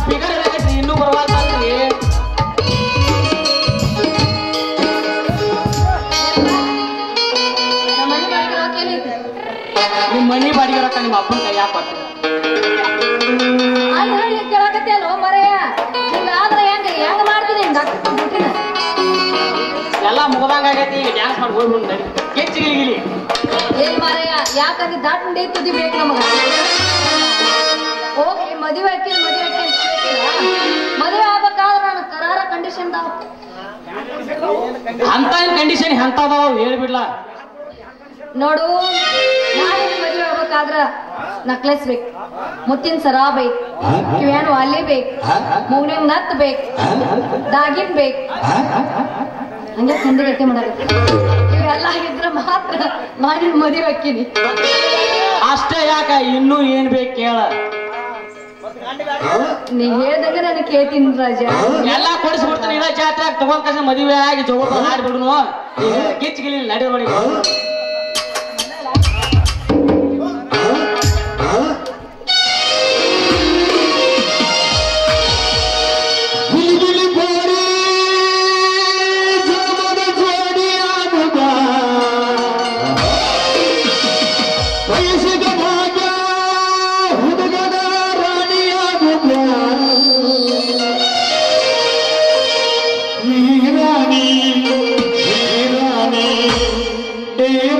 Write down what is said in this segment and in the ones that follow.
Speaker ಇಡಕತ್ರಿ ಇನ್ನೂ ಬರವಾಗ್ತಲ್ರಿ ನಮ್ಮ ಮನೆ ಬಾಡಿಗೆ ರೊಕ್ಕ ಏನೈತಿ ನಿಮ್ ಮನಿ ಬಾಡಿಗೆ ರೊಕ್ಕ ನಿಮ್ಮ ಅಪ್ಪನ ಕೈ ಕೊಟ್ಟು ಅಲ್ಲಿ ಹೇಳಿ ಕೇಳಕತ್ತೆ ಅಲ್ವ ಮರೆಯ ಹಿಂಗಾದ್ರೆ ಹೆಂಗ ಹೆಂಗ ಮಾಡ್ತೀನಿ ಡಾಕ್ಟರ್ ಬಿಟ್ಟಿನ ಎಲ್ಲ ಮುಗದಂಗ ಆಗೈತಿ ಈಗ ಡ್ಯಾನ್ಸ್ ಮಾಡಿ ಹೋಗ್ಬಿಟ್ಟು ಗಿಲಿ ಗಿಲಿ ಏನ್ ಮಾರಯ್ಯ ಯಾಕಂದ್ರೆ ದಾಟಂಡಿ ತುದಿ ಬೇಕು ನಮಗ ಹೋಗಿ ಮದುವೆ ಹಾಕಿ ಮದುವೆ ಹಾಕಿ ಅಂತ ಕೇಳ್ತೀರಾ? ಮದುವೆ ಆಗ್ಬೇಕಾದ್ರೆ ನಾನು ಕರಾರ ಕಂಡೀಷನ್ ಅಂತ ಕಂಡೀಷನ್ ಎಂತದಾವ ಹೇಳ್ಬಿಡ್ಲ ನೋಡು ನಾನು ಮದುವೆ ಆಗ್ಬೇಕಾದ್ರ ನಕ್ಲೆಸ್ ಬೇಕು ಮುತ್ತಿನ ಸರ ಬೇಕು ಕಿವ್ಯಾನ್ ವಾಲಿ ಬೇಕು ಮೂಗ್ನಿಂಗ್ ನತ್ ಬೇಕು ದಾಗಿನ್ ಬೇಕು ಹಂಗೆ ಕಂದಿ ಗಟ್ಟಿ ಮಾಡಾಕತ್ತಿ ಇವೆಲ್ಲ ಇದ್ರ ಮಾತ್ರ ನಾನು ಮದುವೆ ಹಾಕಿನಿ ಅಷ್ಟೇ ಯಾಕ ಇನ್ನೂ ಏನ್ ಬೇಕು ಕೇಳ ನೀ ಹೇಳ್ದಂಗ ನನಗೆ ಕೇಳ್ತೀನಿ ರಾಜ ಎಲ್ಲ ಕೊಡಿಸ್ಬಿಡ್ತೀನಿ ಇದ ಜಾತ್ರೆ ತಗೊಂಡ್ ಕಸ ಮದುವೆ ಆಗಿ ಜೋಗ ಹಾಡ್ಬಿಡ್ನು ಗಿಚ್ ಗಿಲಿ ನಡಿ ನೋಡಿ ಗಿಲಿಗಿಲಿ ಗೋರಿ ಜಗಮದ ಜೋಡಿ ಆಗುಗ ವಯಸ್ಸಿಗೆ ಭಾಗ್ಯ ಹುಡುಗನ ರಾಣಿಯಾಗುಗ ವೀರಾಣಿ ವೀರಾಣಿ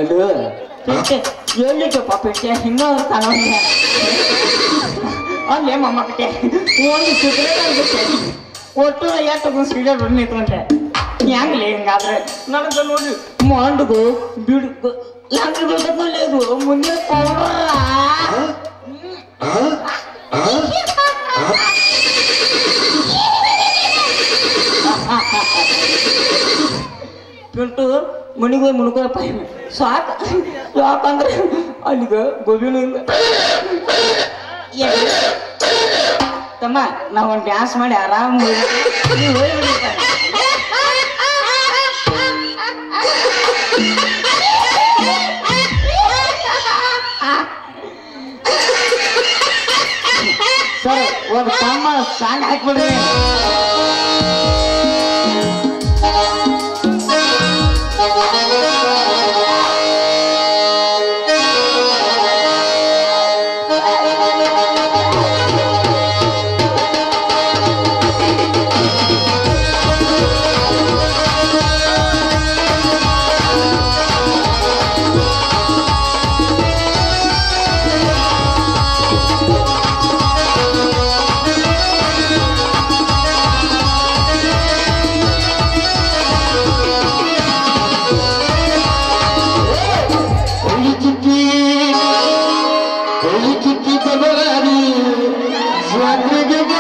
ಅಲ್ಲ ಪೆಟ್ಟೆ ಎಲ್ಲಿದ್ದಪ್ಪ ಪೆಟ್ಟೆ ಇನ್ನೊಂದು ಕಾಣೋಲ್ಲ ಅಲ್ಲೇ ಮೊಮ್ಮಕ್ಕಟ್ಟೆ ಒಂದು ಸಿಗರೇಟ್ ಆಗುತ್ತೆ ಒಟ್ಟು ಎಷ್ಟು ಸಿಗರೇಟ್ ಹೊಡ್ ನಿಂತ್ಕೊಂಡೆ ಹೆಂಗ್ಲಿ ಹಿಂಗಾದ್ರೆ ನನಗೆ ನೋಡಿ ಮಂಡ್ಗು ಬಿಡ್ಗು ಹೆಂಗ್ ಬಿಡ್ತಲ್ಲ ಇದು ಮುಂದೆ ಪೌಡ್ರ ಬಿಟ್ಟು ಮನಿಗೆ ಹೋಗಿ ಮುನ್ಕೋಯಪ್ಪ ಸಾಕು ಯಾಕಂದ್ರೆ ಅಲ್ಲಿಗ ಗೋಬಿನೂ ಇಲ್ಲ ಏನ್? ತಮ್ಮ ನಾವು ಒಂದು ಡ್ಯಾನ್ಸ್ ಮಾಡಿ ಆರಾಮ್ ನೀವು ಹೋಗ್ಬಿಡಿ ಸರ್ ಒಂದು ತಮ್ಮ ಸಾಂಗ್ ಹಾಕ್ಬಿಡ್ರಿ ಕೊಳಿ ಚುಕ್ಕಿ ಕೊಳಿ ಚುಕ್ಕಿ ತಗೊಳ್ಳಾರಿ ಜಾತ್ರೆಗೆ ಬಾ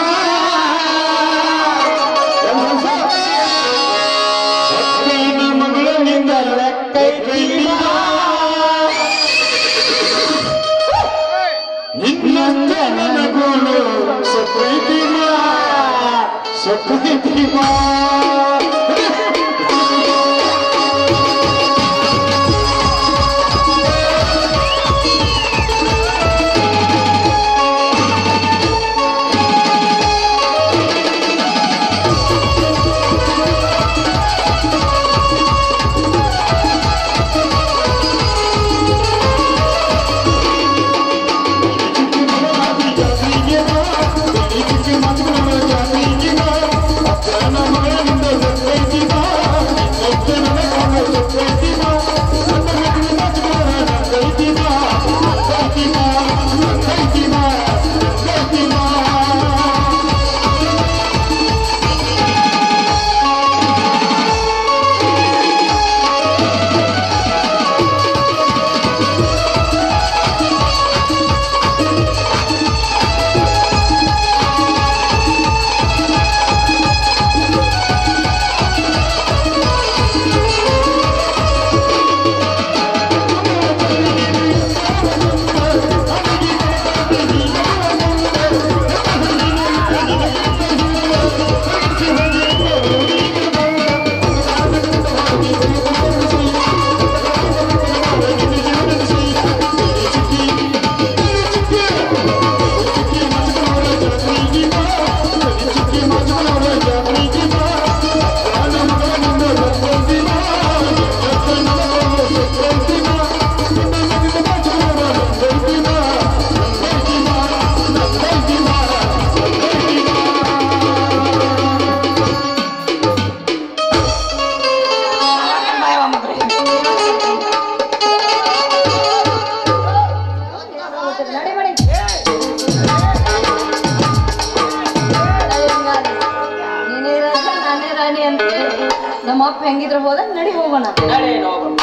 ಸತ್ಯನ ಮಗಳಿಂದ ಲೆಕ್ಕೈತಿಲ್ಲ ನಿನ್ನಂತ ನನಗೋಳು ಸತ್ತೈತಿಲ್ಲ ಸತ್ತೈತಿಲ್ಲ ನಡಿ ಮಾಡಿ ನೀನೇ ರಾಜ ನಾನೇ ರಾಣಿ ಅಂತ ನಮ್ಮ ಅಪ್ಪ ಹೆಂಗಿದ್ರು ಹೋದ ನಡಿ ಹೋಗೋಣ ನಡಿ ನಾವು